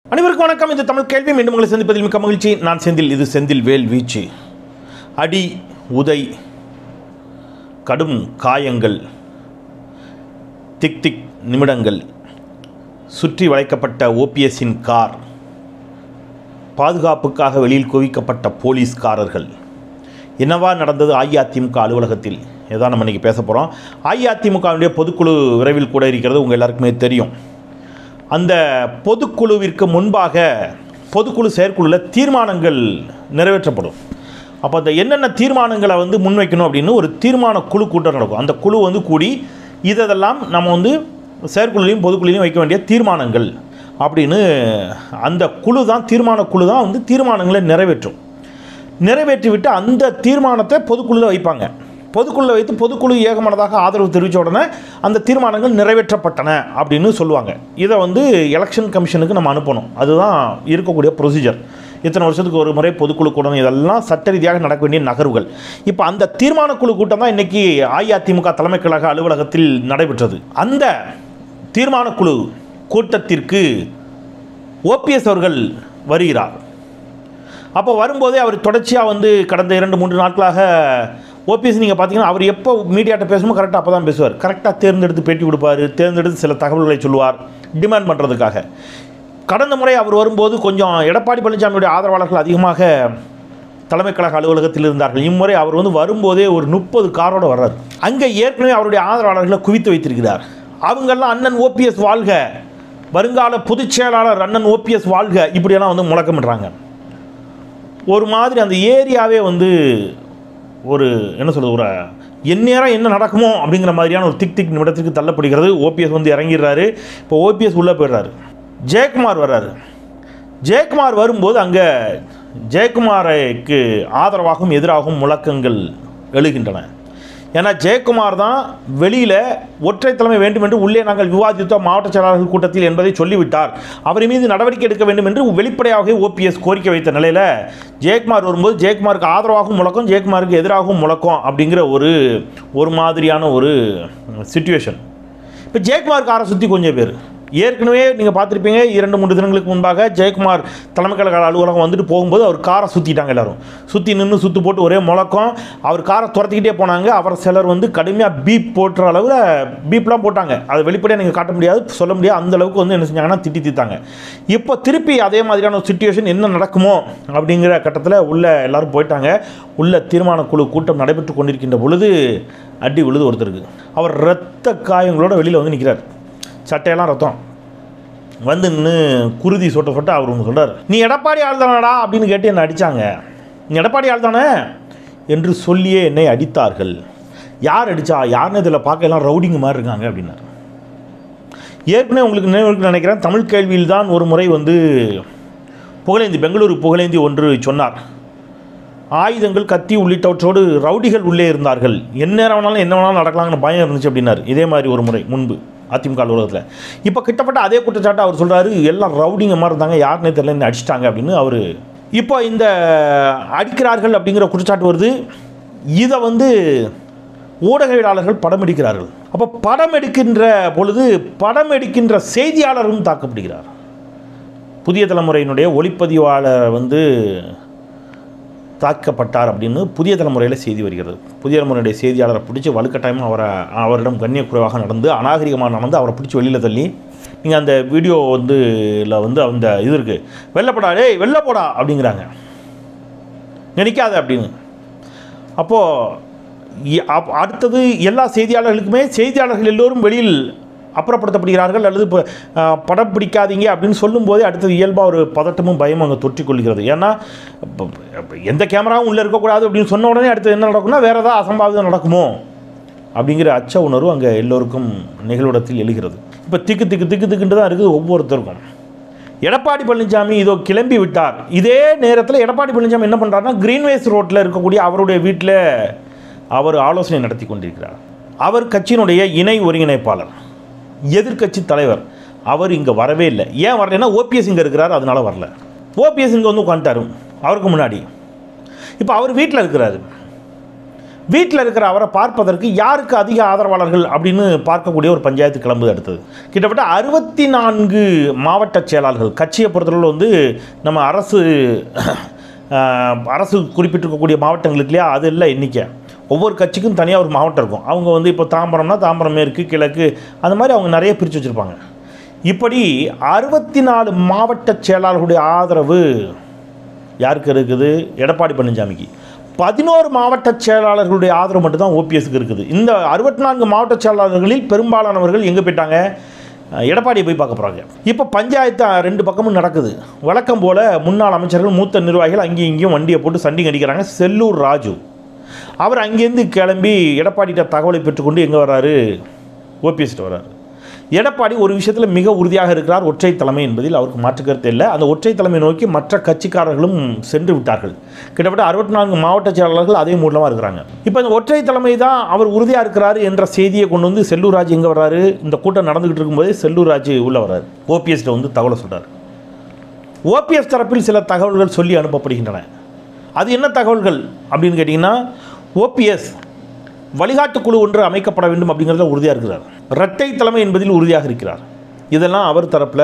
அனைவருக்கும் வணக்கம் இந்த தமிழ் கேள்வி மீண்டும் உங்களை சந்திப்பதில் மிக்க மகிழ்ச்சி நான் செந்தில் இது செந்தில் வேல் வீச்சு அடி உதை கடும் காயங்கள் திக் திக் நிமிடங்கள் சுற்றி வளைக்கப்பட்ட ஓபிஎஸ்ஸின் கார் பாதுகாப்புக்காக வெளியில் குவிக்கப்பட்ட போலீஸ்காரர்கள் என்னவா நடந்தது அஇஅதிமுக அலுவலகத்தில் இதான் நம்ம இன்றைக்கி பேச போகிறோம் அஇஅதிமுகவுடைய பொதுக்குழு விரைவில் கூட இருக்கிறது உங்கள் எல்லாருக்குமே தெரியும் அந்த பொதுக்குழுவிற்கு முன்பாக பொதுக்குழு செயற்குழுவில் தீர்மானங்கள் நிறைவேற்றப்படும் அப்போ அந்த என்னென்ன தீர்மானங்களை வந்து முன்வைக்கணும் அப்படின்னு ஒரு தீர்மான குழு கூட்டம் நடக்கும் அந்த குழு வந்து கூடி இதெல்லாம் நம்ம வந்து செயற்குழுலையும் பொதுக்குழுலையும் வைக்க வேண்டிய தீர்மானங்கள் அப்படின்னு அந்த குழு தான் தீர்மான குழு தான் வந்து தீர்மானங்களை நிறைவேற்றும் நிறைவேற்றிவிட்டு அந்த தீர்மானத்தை பொதுக்குழுவில் வைப்பாங்க பொதுக்குழுவில் வைத்து பொதுக்குழு ஏகமனதாக ஆதரவு தெரிவித்த உடனே அந்த தீர்மானங்கள் நிறைவேற்றப்பட்டன அப்படின்னு சொல்லுவாங்க இதை வந்து எலெக்ஷன் கமிஷனுக்கு நம்ம அனுப்பணும் அதுதான் இருக்கக்கூடிய ப்ரொசீஜர் இத்தனை வருஷத்துக்கு ஒரு முறை பொதுக்குழு கூட்டம் இதெல்லாம் சட்ட ரீதியாக நடக்க வேண்டிய நகர்வுகள் இப்போ அந்த தீர்மான குழு கூட்டம் தான் இன்றைக்கி அஇஅதிமுக தலைமை கழக அலுவலகத்தில் நடைபெற்றது அந்த தீர்மான குழு கூட்டத்திற்கு ஓபிஎஸ் அவர்கள் வருகிறார் அப்போ வரும்போதே அவர் தொடர்ச்சியாக வந்து கடந்த இரண்டு மூன்று நாட்களாக ஓபிஎஸ் நீங்கள் பார்த்தீங்கன்னா அவர் எப்போ மீடியாட்ட பேசணுமோ கரெக்டாக அப்போ தான் பேசுவார் கரெக்டாக தேர்ந்தெடுத்து பேட்டி கொடுப்பார் தேர்ந்தெடுத்து சில தகவல்களை சொல்லுவார் டிமாண்ட் பண்ணுறதுக்காக கடந்த முறை அவர் வரும்போது கொஞ்சம் எடப்பாடி பழனிசாமியுடைய ஆதரவாளர்கள் அதிகமாக தலைமை கழக அலுவலகத்தில் இருந்தார்கள் இம்முறை அவர் வந்து வரும்போதே ஒரு முப்பது காரோடு வர்றார் அங்கே ஏற்கனவே அவருடைய ஆதரவாளர்களை குவித்து வைத்திருக்கிறார் அவங்கெல்லாம் அண்ணன் ஓபிஎஸ் வாழ்க வருங்கால பொதுச் செயலாளர் அண்ணன் ஓபிஎஸ் வாழ்க இப்படியெல்லாம் வந்து முழக்கமிடுறாங்க ஒரு மாதிரி அந்த ஏரியாவே வந்து ஒரு என்ன சொல்கிறது ஒரு எந்நேரம் என்ன நடக்குமோ அப்படிங்கிற மாதிரியான ஒரு திக் திக் நிமிடத்திற்கு தள்ளப்படுகிறது ஓபிஎஸ் வந்து இறங்கிடுறாரு இப்போ ஓபிஎஸ் உள்ளே போயிடுறாரு ஜெயக்குமார் வர்றாரு ஜெயக்குமார் வரும்போது அங்கே ஜெயக்குமாருக்கு ஆதரவாகவும் எதிராகவும் முழக்கங்கள் எழுகின்றன ஏன்னா ஜெயக்குமார் தான் வெளியில் ஒற்றை தலைமை வேண்டும் என்று உள்ளே நாங்கள் விவாதித்தோம் மாவட்ட செயலாளர்கள் கூட்டத்தில் என்பதை சொல்லிவிட்டார் அவர் மீது நடவடிக்கை எடுக்க வேண்டும் என்று வெளிப்படையாக ஓபிஎஸ் கோரிக்கை வைத்த நிலையில் ஜெயக்குமார் வரும்போது ஜெயக்குமாருக்கு ஆதரவாகவும் முழக்கம் ஜெயக்குமாருக்கு எதிராகவும் முழக்கம் அப்படிங்கிற ஒரு ஒரு மாதிரியான ஒரு சுச்சுவேஷன் இப்போ ஜெயக்குமாருக்கு ஆரை சுற்றி கொஞ்சம் பேர் ஏற்கனவே நீங்கள் பார்த்துருப்பீங்க இரண்டு மூன்று தினங்களுக்கு முன்பாக ஜெயக்குமார் தலைமை கழக அலுவலகம் வந்துட்டு போகும்போது அவர் காரை சுற்றிட்டாங்க எல்லாரும் சுற்றி நின்று சுற்று போட்டு ஒரே முழக்கம் அவர் காரை துரத்திக்கிட்டே போனாங்க அவர் சிலர் வந்து கடுமையாக பீப் போட்டுற அளவில் பீப்லாம் போட்டாங்க அது வெளிப்படையாக நீங்கள் காட்ட முடியாது சொல்ல முடியாது அந்த அளவுக்கு வந்து என்ன செஞ்சாங்கன்னா திட்டி தீத்தாங்க இப்போ திருப்பி அதே மாதிரியான ஒரு சுச்சுவேஷன் என்ன நடக்குமோ அப்படிங்கிற கட்டத்தில் உள்ள எல்லாரும் போயிட்டாங்க உள்ள தீர்மான குழு கூட்டம் நடைபெற்று கொண்டிருக்கின்ற பொழுது அடி விழுது ஒருத்தருக்கு அவர் இரத்த காயங்களோட வெளியில் வந்து நிற்கிறார் சட்டையெல்லாம் ரத்தம் வந்து நின்று குருதி சொட்ட சொட்ட அவர் ஒன்று சொல்கிறார் நீ எடப்பாடி ஆள் தானடா அப்படின்னு கேட்டு என்னை அடித்தாங்க நீ எடப்பாடி ஆள் தானே என்று சொல்லியே என்னை அடித்தார்கள் யார் அடித்தா யாருன்னு இதில் பார்க்க எல்லாம் ரவுடிங்க மாதிரி இருக்காங்க அப்படின்னாரு ஏற்கனவே உங்களுக்கு நினைவுக்கு நினைக்கிறேன் தமிழ் கேள்வியில் தான் ஒரு முறை வந்து புகழேந்தி பெங்களூரு புகழேந்தி ஒன்று சொன்னார் ஆயுதங்கள் கத்தி உள்ளிட்டவற்றோடு ரவுடிகள் உள்ளே இருந்தார்கள் என்ன நேரம் வேணாலும் என்ன வேணாலும் நடக்கலாங்கன்னு பயம் இருந்துச்சு அப்படின்னாரு இதே மாதிரி ஒரு முறை முன்பு அதிமுக அலுவலகத்தில் இப்போ கிட்டத்தட்ட அதே குற்றச்சாட்டு அவர் சொல்கிறாரு எல்லாம் ரவுடிங்க மாதிரி இருந்தாங்க யாருன்னே தெரியல என்ன அடிச்சிட்டாங்க அப்படின்னு அவர் இப்போ இந்த அடிக்கிறார்கள் அப்படிங்கிற குற்றச்சாட்டு வருது இதை வந்து ஊடகவியலாளர்கள் படம் எடுக்கிறார்கள் அப்போ படம் எடுக்கின்ற பொழுது படம் எடுக்கின்ற செய்தியாளரும் தாக்கப்படுகிறார் புதிய தலைமுறையினுடைய ஒளிப்பதிவாளர் வந்து தாக்கப்பட்டார் அப்படின்னு புதிய தலைமுறையில் செய்தி வருகிறது புதிய தலைமுறையுடைய செய்தியாளரை பிடிச்சி வலுக்கட்டாயமாக அவரை அவரிடம் கண்ணியக்குறைவாக நடந்து அநாகரிகமாக நடந்து அவரை பிடிச்சி வெளியில் தள்ளி நீங்கள் அந்த வீடியோ வந்து இல்லை வந்து அந்த இது இருக்குது வெள்ளப்படா டேய் வெளில போடா அப்படிங்கிறாங்க நினைக்காத அப்படின்னு அப்போது அடுத்தது எல்லா செய்தியாளர்களுக்குமே செய்தியாளர்கள் எல்லோரும் வெளியில் அப்புறப்படுத்தப்படுகிறார்கள் அல்லது இப்போ படம் பிடிக்காதீங்க அப்படின்னு சொல்லும்போதே அடுத்தது இயல்பாக ஒரு பதட்டமும் பயமும் அங்கே தொற்றிக்கொள்கிறது ஏன்னா எந்த கேமராவும் உள்ளே இருக்கக்கூடாது அப்படின்னு சொன்ன உடனே அடுத்தது என்ன நடக்கும்னா வேறு ஏதாவது அசம்பாவிதம் நடக்குமோ அப்படிங்கிற அச்ச உணர்வு அங்கே எல்லோருக்கும் நிகழ்விடத்தில் எழுகிறது இப்போ திக்கு திக்கு திக்கு திக்குன்ட்டு தான் இருக்குது ஒவ்வொருத்தருக்கும் எடப்பாடி பழனிசாமி இதோ கிளம்பி விட்டார் இதே நேரத்தில் எடப்பாடி பழனிசாமி என்ன பண்ணுறாருன்னா கிரீன்வேஸ் ரோட்டில் இருக்கக்கூடிய அவருடைய வீட்டில் அவர் ஆலோசனை நடத்தி கொண்டிருக்கிறார் அவர் கட்சியினுடைய இணை ஒருங்கிணைப்பாளர் எதிர்கட்சி தலைவர் அவர் இங்கே வரவே இல்லை ஏன் வரலைன்னா ஓபிஎஸ் இங்கே இருக்கிறார் அதனால வரல ஓபிஎஸ் இங்கே வந்து உட்காந்துட்டாரு அவருக்கு முன்னாடி இப்போ அவர் வீட்டில் இருக்கிறாரு வீட்டில் இருக்கிற அவரை பார்ப்பதற்கு யாருக்கு அதிக ஆதரவாளர்கள் அப்படின்னு பார்க்கக்கூடிய ஒரு பஞ்சாயத்து கிளம்புது அடுத்தது கிட்டத்தட்ட அறுபத்தி நான்கு மாவட்ட செயலாளர்கள் கட்சியை பொறுத்தளவில் வந்து நம்ம அரசு ஆஹ், அரசு குறிப்பிட்டிருக்கக்கூடிய மாவட்டங்களுக்கு இல்லையா அது இல்லை எண்ணிக்கை ஒவ்வொரு கட்சிக்கும் தனியாக ஒரு மாவட்டம் இருக்கும் அவங்க வந்து இப்போ தாம்பரம்னா தாம்பரம் மேற்கு கிழக்கு அந்த மாதிரி அவங்க நிறைய பிரித்து வச்சுருப்பாங்க இப்படி அறுபத்தி நாலு மாவட்ட செயலாளர்களுடைய ஆதரவு யாருக்கு இருக்குது எடப்பாடி பழனிசாமிக்கு பதினோரு மாவட்ட செயலாளர்களுடைய ஆதரவு மட்டும்தான் ஓபிஎஸ்க்கு இருக்குது இந்த அறுபத்தி நான்கு மாவட்ட செயலாளர்களில் பெரும்பாலானவர்கள் எங்கே போயிட்டாங்க அஹ், எடப்பாடியை போய் பார்க்க போகிறாங்க இப்போ பஞ்சாயத்து அஹ், ரெண்டு பக்கமும் நடக்குது வழக்கம் போல் முன்னாள் அமைச்சர்கள் மூத்த நிர்வாகிகள் அங்கேயும் இங்கேயும் வண்டியை போட்டு சண்டிங் அடிக்கிறாங்க செல்லூர் ராஜு அவர் அங்கேருந்து கிளம்பி எடப்பாடிகிட்ட தகவலை பெற்றுக்கொண்டு எங்கே வர்றாரு ஓபிஎஸ்ட்டு வர்றாரு எடப்பாடி ஒரு விஷயத்தில் மிக உறுதியாக இருக்கிறார் ஒற்றை தலைமை என்பதில் அவருக்கு மாற்று கருத்து இல்லை அந்த ஒற்றை தலைமை நோக்கி மற்ற கட்சிக்காரர்களும் சென்று விட்டார்கள் கிட்டத்தட்ட அறுபத்தி நான்கு மாவட்ட செயலாளர்கள் அதே மூலமாக இருக்கிறாங்க இப்போ இந்த ஒற்றை தலைமை தான் அவர் உறுதியாக இருக்கிறாரு என்ற செய்தியை கொண்டு வந்து செல்லூர் ராஜ் எங்கே வர்றாரு இந்த கூட்டம் நடந்துகிட்டு இருக்கும்போதே செல்லூர் ராஜ் உள்ளே வர்றாரு ஓபிஎஸ்ட்ட வந்து தகவலை சொல்கிறார் ஓபிஎஸ் தரப்பில் சில தகவல்கள் சொல்லி அனுப்பப்படுகின்றன அது என்ன தகவல்கள் அப்படின்னு கேட்டிங்கன்னா ஓபிஎஸ் வழிகாட்டு குழு ஒன்று அமைக்கப்பட வேண்டும் அப்படிங்கிறதுல உறுதியாக இருக்கிறார் இரட்டை தலைமை என்பதில் உறுதியாக இருக்கிறார் இதெல்லாம் அவர் தரப்பில்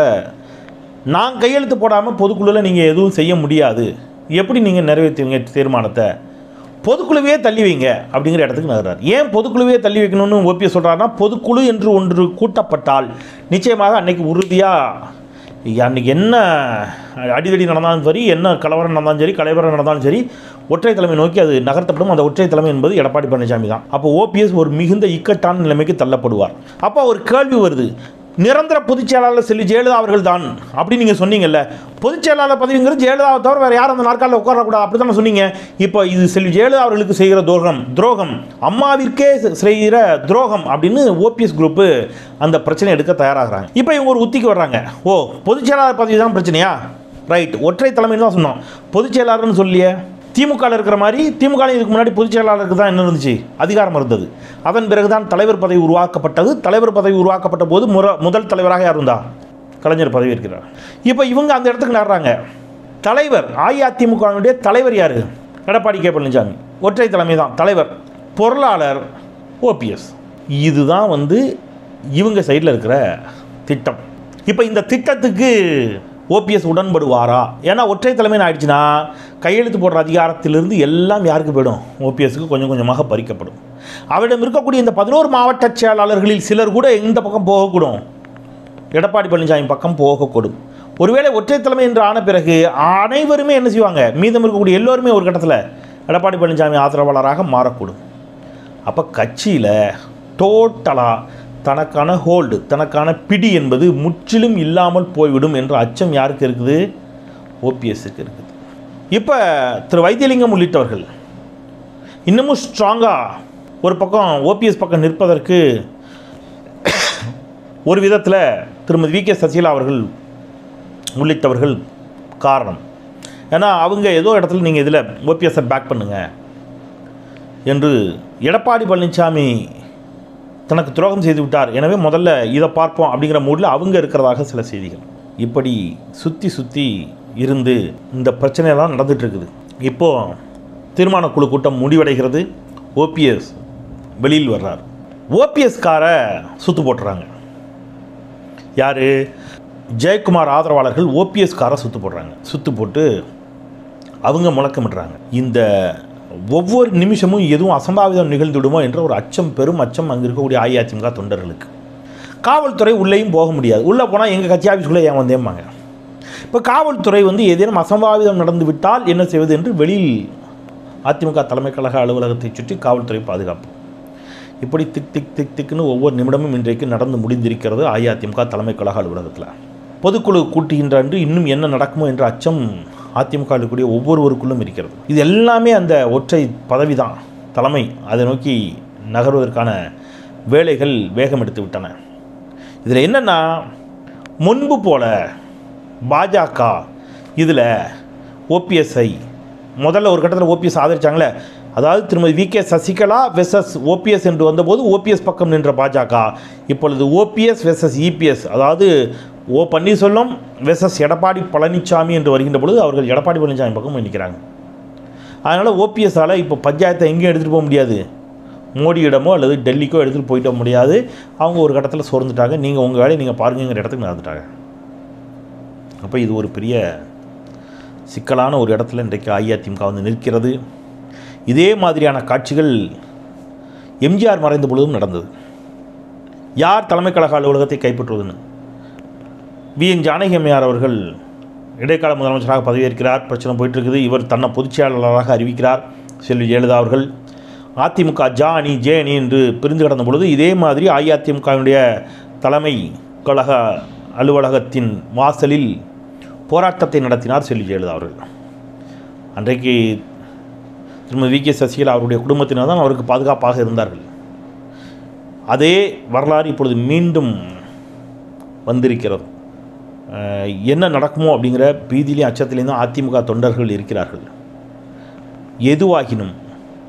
நான் கையெழுத்து போடாமல் பொதுக்குழுவில் நீங்கள் எதுவும் செய்ய முடியாது எப்படி நீங்கள் நிறைவேற்றுவீங்க தீர்மானத்தை பொதுக்குழுவே தள்ளி வைங்க அப்படிங்கிற இடத்துக்கு நகர்றார் ஏன் பொதுக்குழுவே தள்ளி வைக்கணும்னு ஓபிஎஸ் சொல்கிறாருன்னா பொதுக்குழு என்று ஒன்று கூட்டப்பட்டால் நிச்சயமாக அன்னைக்கு உறுதியாக அன்றைக்கி என்ன அடிதடி நடந்தாலும் சரி என்ன கலவரம் நடந்தாலும் சரி கலைவரம் நடந்தாலும் சரி ஒற்றை தலைமை நோக்கி அது நகர்த்தப்படும் அந்த ஒற்றை தலைமை என்பது எடப்பாடி பழனிசாமி தான் அப்போ ஓபிஎஸ் ஒரு மிகுந்த இக்கட்டான நிலைமைக்கு தள்ளப்படுவார் அப்போ ஒரு கேள்வி வருது நிரந்தர பொதுச் செயலாளர் செல்வி ஜெயலலிதா அவர்கள் தான் அப்படி நீங்கள் சொன்னீங்கல்ல பொதுச் செயலாளர் பதவிங்கிறது ஜெயலலிதாவை தவிர வேறு யாரும் அந்த நாற்காலில் உட்காரக்கூடாது அப்படி தானே சொன்னீங்க இப்போ இது செல்வி ஜெயலலிதா அவர்களுக்கு செய்கிற துரோகம் துரோகம் அம்மாவிற்கே செய்கிற துரோகம் அப்படின்னு ஓபிஎஸ் குரூப்பு அந்த பிரச்சனை எடுக்க தயாராகிறாங்க இப்போ இவங்க ஒரு உத்திக்கு வர்றாங்க ஓ பொதுச் செயலாளர் பதவி தான் பிரச்சனையா ரைட் ஒற்றை தலைமைன்னு தான் சொன்னோம் பொதுச் செயலாளர்னு சொல்லியே திமுகவில் இருக்கிற மாதிரி திமுக ல இதுக்கு முன்னாடி பொதுச் செயலாளருக்கு தான் என்ன இருந்துச்சு அதிகாரம் இருந்தது அதன் பிறகுதான் தலைவர் பதவி உருவாக்கப்பட்டது தலைவர் பதவி உருவாக்கப்பட்ட போது முற முதல் தலைவராக யார் இருந்தா கலைஞர் பதவி இருக்கிறார் இப்போ இவங்க அந்த இடத்துக்கு நடுறாங்க தலைவர் அஇஅதிமுகவினுடைய தலைவர் யார் எடப்பாடி கே பழனிசாமி ஒற்றை தலைமை தான் தலைவர் பொருளாளர் ஓபிஎஸ் இதுதான் வந்து இவங்க சைடில் இருக்கிற திட்டம் இப்போ இந்த திட்டத்துக்கு ஓபிஎஸ் உடன்படுவாரா ஏன்னா ஒற்றை தலைமைன்னு ஆயிடுச்சுன்னா கையெழுத்து போடுற அதிகாரத்திலிருந்து எல்லாம் யாருக்கு போயிடும் ஓபிஎஸ்க்கு கொஞ்சம் கொஞ்சமாக பறிக்கப்படும் அவரிடம் இருக்கக்கூடிய இந்த பதினோரு மாவட்ட செயலாளர்களில் சிலர் கூட இந்த பக்கம் போகக்கூடும் எடப்பாடி பழனிசாமி பக்கம் போகக்கூடும் ஒருவேளை ஒற்றை தலைமை என்று ஆன பிறகு அனைவருமே என்ன செய்வாங்க மீதம் இருக்கக்கூடிய எல்லோருமே ஒரு கட்டத்தில் எடப்பாடி பழனிசாமி ஆதரவாளராக மாறக்கூடும் அப்போ கட்சியில் டோட்டலாக தனக்கான ஹோல்டு தனக்கான பிடி என்பது முற்றிலும் இல்லாமல் போய்விடும் என்ற அச்சம் யாருக்கு இருக்குது ஓபிஎஸ்க்கு இருக்குது இப்போ திரு வைத்தியலிங்கம் உள்ளிட்டவர்கள் இன்னமும் ஸ்ட்ராங்காக ஒரு பக்கம் ஓபிஎஸ் பக்கம் நிற்பதற்கு ஒரு விதத்தில் திருமதி வி கே சசிகலா அவர்கள் உள்ளிட்டவர்கள் காரணம் ஏன்னா அவங்க ஏதோ இடத்துல நீங்கள் இதில் ஓபிஎஸ்ஸை பேக் பண்ணுங்க என்று எடப்பாடி பழனிசாமி தனக்கு துரோகம் செய்து விட்டார் எனவே முதல்ல இதை பார்ப்போம் அப்படிங்கிற மூடில் அவங்க இருக்கிறதாக சில செய்திகள் இப்படி சுற்றி சுற்றி இருந்து இந்த பிரச்சனையெல்லாம் நடந்துட்டு இருக்குது இப்போது தீர்மான குழு கூட்டம் முடிவடைகிறது ஓபிஎஸ் வெளியில் வர்றார் ஓபிஎஸ்காரை சுத்து போட்டுறாங்க யார் ஜெயக்குமார் ஆதரவாளர்கள் ஓபிஎஸ்காரை சுத்து போடுறாங்க சுத்து போட்டு அவங்க முழக்கமிடுறாங்க இந்த ஒவ்வொரு நிமிஷமும் எதுவும் அசம்பாவிதம் நிகழ்ந்துவிடுமோ என்ற ஒரு அச்சம் பெரும் அச்சம் அங்கே இருக்கக்கூடிய அஇஅதிமுக தொண்டர்களுக்கு காவல்துறை உள்ளேயும் போக முடியாது உள்ளே போனால் எங்கள் கட்சி ஆஃபீஸ்க்குள்ளே ஏன் வந்தேம்பாங்க இப்போ காவல்துறை வந்து ஏதேனும் அசம்பாவிதம் நடந்து விட்டால் என்ன செய்வது என்று வெளியில் அதிமுக தலைமை கழக அலுவலகத்தை சுற்றி காவல்துறை பாதுகாப்பு இப்படி திக் திக் திக் திக்னு ஒவ்வொரு நிமிடமும் இன்றைக்கு நடந்து முடிந்திருக்கிறது அஇஅதிமுக தலைமை கழக அலுவலகத்தில் பொதுக்குழு கூட்டுகின்ற அன்று இன்னும் என்ன நடக்குமோ என்ற அச்சம் அதிமுக இருக்கக்கூடிய ஒவ்வொருவருக்குள்ளும் இருக்கிறது இது எல்லாமே அந்த ஒற்றை பதவி தான் தலைமை அதை நோக்கி நகர்வதற்கான வேலைகள் வேகம் எடுத்து விட்டன இதில் என்னென்னா முன்பு போல பாஜக இதில் ஓபிஎஸ்ஐ முதல்ல ஒரு கட்டத்தில் ஓபிஎஸ் ஆதரிச்சாங்களே அதாவது திருமதி V K Sasikala versus OPS என்று வந்தபோது ஓபிஎஸ் பக்கம் நின்ற பாஜக இப்பொழுது ஓபிஎஸ் வெசஸ் இபிஎஸ் அதாவது ஓ பன்னீர்செல்வம் வெசஸ் எடப்பாடி பழனிசாமி என்று வருகின்ற பொழுது அவர்கள் எடப்பாடி பழனிசாமி பக்கம் நிற்கிறாங்க அதனால் ஓபிஎஸ்ஸால் இப்போ பஞ்சாயத்தை எங்கேயும் எடுத்துகிட்டு போக முடியாது மோடியிடமோ அல்லது டெல்லிக்கோ எடுத்துகிட்டு போயிட முடியாது அவங்க ஒரு கட்டத்தில் சோர்ந்துட்டாங்க நீங்கள் உங்கள் வேலையை நீங்கள் பாருங்கிற இடத்துக்கு நடந்துட்டாங்க அப்போ இது ஒரு பெரிய சிக்கலான ஒரு இடத்துல இன்றைக்கு அஇஅதிமுக வந்து நிற்கிறது இதே மாதிரியான காட்சிகள் எம்ஜிஆர் மறைந்த பொழுதும் நடந்தது யார் தலைமை கழக அலுவலகத்தை கைப்பற்றுவதுன்னு வி என் ஜானகி அம்மையார் அவர்கள் இடைக்கால முதலமைச்சராக பதவியேற்கிறார் பிரச்சனை போயிட்டு இருக்குது இவர் தன்னை பொதுச் செயலாளராக அறிவிக்கிறார் செல்வி ஜெயலலிதா அவர்கள் அதிமுக ஜா அணி ஜே அணி என்று பிரிந்து கிடந்த பொழுது இதே மாதிரி அஇஅதிமுகவினுடைய தலைமை கழக அலுவலகத்தின் வாசலில் போராட்டத்தை நடத்தினார் செல்வி ஜெயலலிதா அவர்கள் அன்றைக்கு திருமதி வி கே சசிகலா அவருடைய குடும்பத்தினர் தான் அவருக்கு பாதுகாப்பாக இருந்தார்கள் அதே வரலாறு இப்பொழுது மீண்டும் வந்திருக்கிறது அஹ், என்ன நடக்குமோ அப்படிங்கிற பீதியிலையும் அச்சத்திலையும் தான் அதிமுக தொண்டர்கள் இருக்கிறார்கள் எதுவாகினும்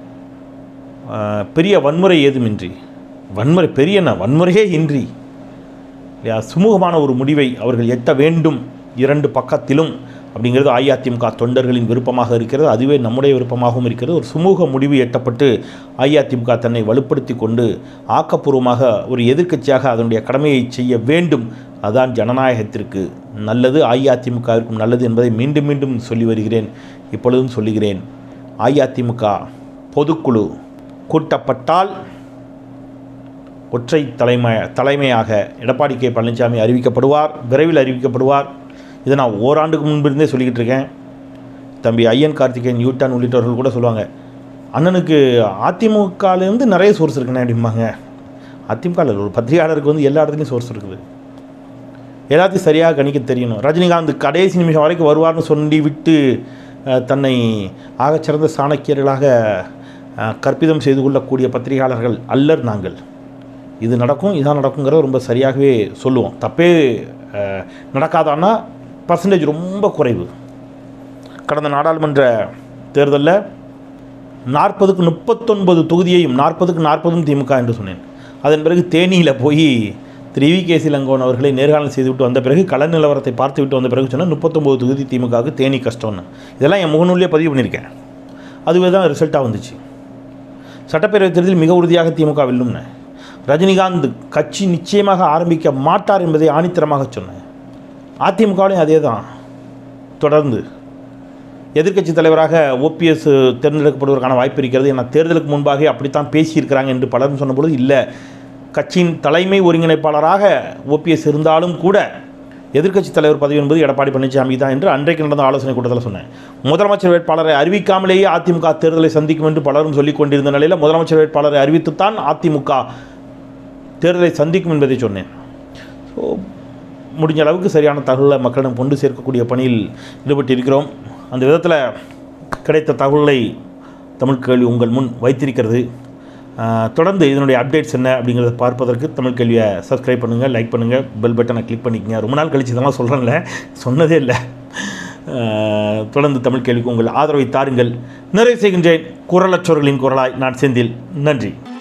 அஹ், பெரிய வன்முறை ஏதுமின்றி வன்முறை பெரிய என்ன வன்முறையே இன்றி இல்லையா சுமூகமான ஒரு முடிவை அவர்கள் எட்ட வேண்டும் இரண்டு பக்கத்திலும் அப்படிங்கிறது அஇஅதிமுக தொண்டர்களின் விருப்பமாக இருக்கிறது அதுவே நம்முடைய விருப்பமாகவும் இருக்கிறது ஒரு சுமூக முடிவு எட்டப்பட்டு அஇஅதிமுக தன்னை வலுப்படுத்தி கொண்டு ஆக்கப்பூர்வமாக ஒரு எதிர்க்கட்சியாக அதனுடைய கடமையை செய்ய வேண்டும் அதான் ஜனநாயகத்திற்கு நல்லது அஇஅதிமுகவிற்கும் நல்லது என்பதை மீண்டும் மீண்டும் சொல்லி வருகிறேன் இப்பொழுதும் சொல்லுகிறேன் அஇஅதிமுக பொதுக்குழு கூட்டப்பட்டால் ஒற்றை தலைமை தலைமையாக எடப்பாடி கே பழனிசாமி அறிவிக்கப்படுவார் விரைவில் அறிவிக்கப்படுவார் இதை நான் ஓராண்டுக்கு முன்பிருந்தே சொல்லிக்கிட்டு இருக்கேன் தம்பி ஐயன் கார்த்திகேயன் யூட்டான் உள்ளிட்டவர்கள் கூட சொல்லுவாங்க அண்ணனுக்கு அதிமுகலேருந்து நிறைய சோர்ஸ் இருக்குண்ணே அப்படிம்பாங்க அதிமுகவில் ஒரு பத்திரிகையாளருக்கு வந்து எல்லா இடத்துலையும் சோர்ஸ் இருக்குது எல்லாத்தையும் சரியாக கணிக்க தெரியணும் ரஜினிகாந்த் கடைசி நிமிஷம் வரைக்கும் வருவார்னு சொல்லி விட்டு அஹ், தன்னை ஆகச்சிறந்த சாணக்கியர்களாக அஹ், கற்பிதம் செய்து கொள்ளக்கூடிய பத்திரிகையாளர்கள் அல்லர் நாங்கள் இது நடக்கும் இதான் நடக்குங்கிறத ரொம்ப சரியாகவே சொல்லுவோம் தப்பே அஹ், நடக்காதான்னா பர்சன்டேஜ் ரொம்ப குறைவு கடந்த நாடாளுமன்ற தேர்தலில் நாற்பதுக்கு முப்பத்தொன்பது தொகுதியையும் நாற்பதுக்கு நாற்பதும் திமுக என்று சொன்னேன் அதன் பிறகு தேனியில் போய் திரு வி கே இளங்கோவன் அவர்களை நேர்காணல் செய்துவிட்டு வந்த பிறகு கள நிலவரத்தை பார்த்துவிட்டு வந்த பிறகு சொன்னால் முப்பத்தொம்போது தொகுதி திமுகவுக்கு தேனி கஷ்டம்னு இதெல்லாம் என் முகநூலிலே பதிவு பண்ணியிருக்கேன் அதுவே தான் ரிசல்ட்டாக வந்துச்சு சட்டப்பேரவைத் தேர்தலில் மிக உறுதியாக திமுக வெல்லும்னு ரஜினிகாந்த் கட்சி நிச்சயமாக ஆரம்பிக்க மாட்டார் என்பதை ஆணித்தரமாக சொன்னேன் அதிமுகவிலையும் அதே தான் தொடர்ந்து எதிர்க்கட்சி தலைவராக ஓபிஎஸ் தேர்ந்தெடுக்கப்படுவதற்கான வாய்ப்பு இருக்கிறது என தேர்தலுக்கு முன்பாக அப்படித்தான் பேசியிருக்கிறாங்க என்று பலரும் சொன்னபொழுது இல்லை கட்சியின் தலைமை ஒருங்கிணைப்பாளராக ஓபிஎஸ் இருந்தாலும் கூட எதிர்க்கட்சி தலைவர் பதவி என்பது எடப்பாடி பழனிசாமி தான் என்று அன்றைக்கு நடந்த ஆலோசனை கூட்டத்தில் சொன்னேன் முதலமைச்சர் வேட்பாளரை அறிவிக்காமலேயே அதிமுக தேர்தலை சந்திக்கும் என்று பலரும் சொல்லிக் கொண்டிருந்த நிலையில் முதலமைச்சர் வேட்பாளரை அறிவித்துத்தான் அதிமுக தேர்தலை சந்திக்கும் என்பதை சொன்னேன் ஸோ முடிஞ்ச அளவுக்கு சரியான தகவலை மக்களிடம் கொண்டு சேர்க்கக்கூடிய பணியில் ஈடுபட்டு இருக்கிறோம் அந்த விதத்தில் கிடைத்த தகவலை தமிழ் கேள்வி உங்கள் முன் வைத்திருக்கிறது ஆஹ், தொடர்ந்து இதனுடைய அப்டேட்ஸ் என்ன அப்படிங்கிறத பார்ப்பதற்கு தமிழ் கேள்வியை சப்ஸ்கிரைப் பண்ணுங்கள் லைக் பண்ணுங்கள் பெல் பட்டனை கிளிக் பண்ணிக்கங்க ரொம்ப நாள் கழிச்சு இதெல்லாம் சொல்கிறேன்ல சொன்னதே இல்லை ஆஹ், தொடர்ந்து தமிழ் கேள்விக்கு உங்கள் ஆதரவை தாருங்கள் நிறைவு செய்கின்றேன் குரலற்றோர்களின் குரலாய் நான் செந்தில் நன்றி